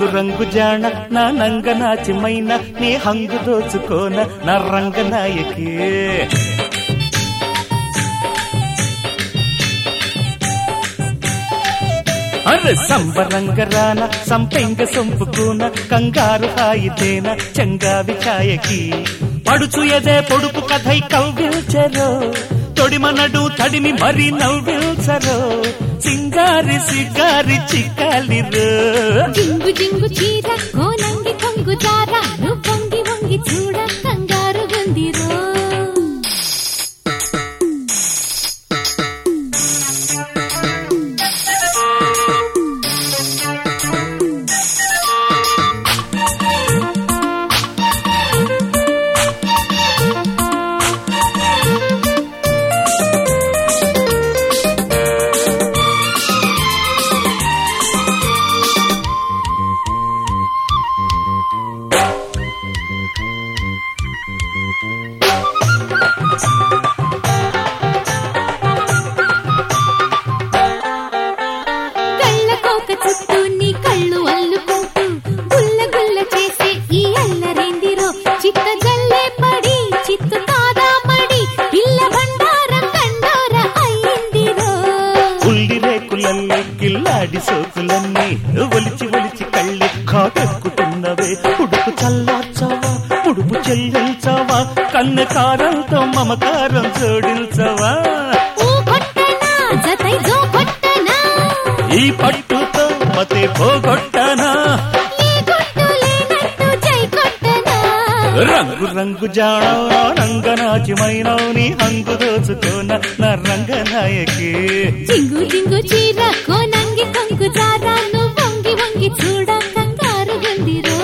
రంగు రంగు జాణ నా నంగ నాచిమైన నీ హంగు దోచుకోన నా రంగ నాయకి అరే సంబరంగ రాన సంపెంగ సొంపుకున కంగారు హాయితేన చంగావి ఛాయకి పడుచు ఎదే పొడుపు కథై కవ్విల్చరో తొడిమనడు తడిమి మరి నవ్విల్చరో సింగారి సిగారి చిక్కాలిరో జింగు జింగు చీర కోనంగి కొంగు జార నువ్వు వంగి వంగి చూడ కంగారు గుందిరో కళ్ళ కోక చుట్టూ నీ కళ్ళు అల్లుకుంటూ గుల్ల గుల్ల చేసే ఈ అల్లరేందిరో చిత్త జల్లే పడి చిత్తు కాదా పడి పిల్ల బండారం కండోర అయ్యిందిరో ఉల్లి రేకులల్లే కిల్లాడి సోకులన్నీ ఒలిచి ఒలిచి కళ్ళి కాకెక్కుతున్నవే ఉడుకు చల్లార్చవా ఉడుపు చెల్లించవా కన్నె కారంతో మమకారం జోడించవా ఊ కొట్టనా జతై జో కొట్టనా ఈ పట్టుతో మతే పోగొట్టనా ఈ గుట్టు లేనట్టు జై కొట్టనా రంగు రంగు జాణ రంగనాచిమైనవు నీ హంగు దోచుకోన నా రంగనాయకి జింగు జింగు చీర కోనంగి కొంగు జారా నువ్వు వంగి వంగి చూడ కంగారు గుందిరో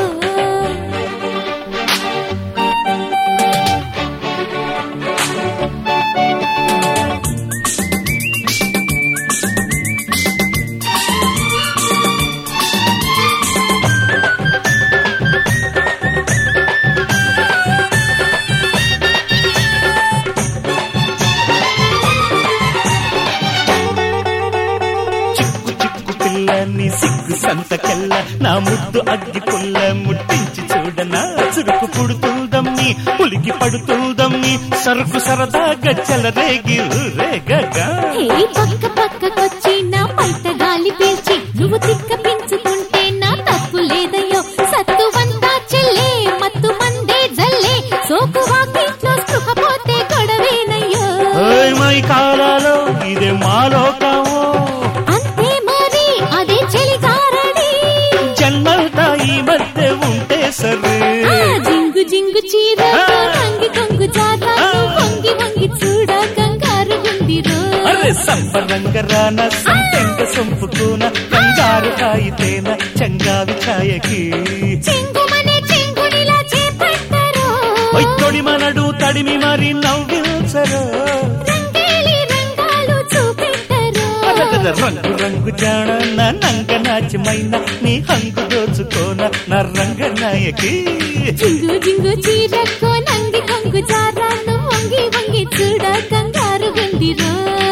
చిక్కు చిక్కు పిల్ల నీ సిగ్గు సంతకెల్ల నా ముద్దు అగ్గి పుల్ల ముట్టించి చూడనా చురుకు పుడుతుందమ్మి పులికి పడుతుందమ్మి సరుకు సరదా గచ్చల రేగి రేగగా హే పక్క పక్కకొచ్చి నా పైట గాలి పీల్చి నువ్వు తిక్క పెంచుకుంటే నా తప్పు లేదయ్యో సత్తువంతా చెల్లే మత్తు మందే జల్లే సోకు వాకిట్లో స్పృహ పోతే గొడవేనయ్యో ఓయ్ మై కాలాలో ఇదే మాలోకమో అంతే మరి అదే చెలికారడి జన్మంతా ఈ మధ్య ఉంటే సరే ఆ జింగు జింగు చీర వంగి కొంగు జాత వంగి వంగి చూడ కంగారు గుందిరో అరే సంబరంగ రాన సంపెంగ సొంపుకున కంగారు కాయితేన చంగావి ఛాయకి చెంగుమనే చెంగునిలా చేపట్టరో ఒయ్తొడి మనడు తడిమి మరి నవ్విల్చరు రంగేలి రంగాలు చూపెట్టరో అదగద రంగు రంగు జాణ నా నంగ నాచిమైన నీ హంగు దోచుకోన నా రంగ నాయకి జింగు జింగు చీరక్కో నంగి కొంగు జారాను వంగి వంగి చూడ కంగారు గుందిరో